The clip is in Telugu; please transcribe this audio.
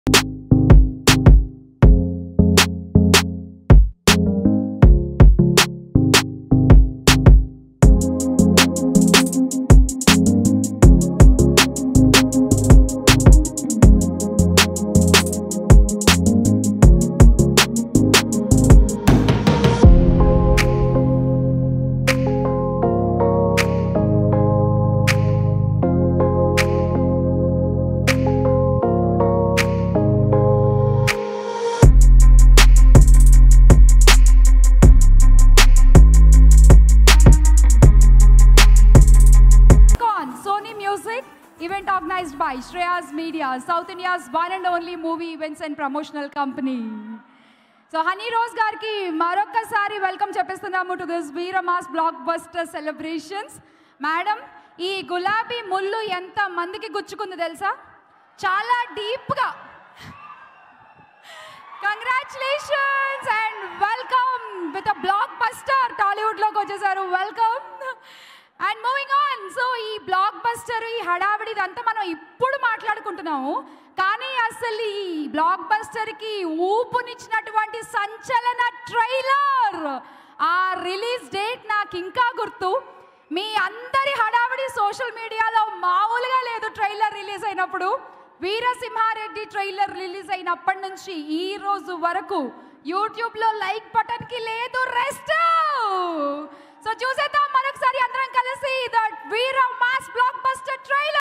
by Shreyas Media, South India's one and only movie events and promotional company. So Honey Rose గారికి మరొక్కసారి వెల్కమ్ చెప్పిస్తున్నాము టు దిస్ వీరమాస్ బ్లాక్ బస్టర్ సెలబ్రేషన్స్ మేడం ఈ గులాబీ ముళ్ళు ఎంత మందికి గుచ్చుకుంది తెలుసా చాలా డీప్గా congratulations and welcome with a blockbuster టాలీవుడ్లోకి వచ్చేసారు welcome and moving on so ఈ బ్లాక్ బస్టర్ ఈ హడావిడి ఇదంతా మనం ఇప్పుడు మాట్లాడుకుంటున్నాము కానీ అసలు ఈ బ్లాక్ బస్టర్కి ఊపునిచ్చినటువంటి సంచలన ట్రైలర్ ఆ రిలీజ్ డేట్ నాకు ఇంకా గుర్తు మీ అందరి హడావిడి సోషల్ మీడియాలో మామూలుగా లేదు ట్రైలర్ రిలీజ్ అయినప్పుడు వీరసింహారెడ్డి ట్రైలర్ రిలీజ్ అయినప్పటి నుంచి ఈ రోజు వరకు యూట్యూబ్ లో లైక్ బటన్ కి లేదు రెస్ట్ సో చూసేద్దాం మరొకసారి అందరం కలిసి the Veera mass blockbuster trailer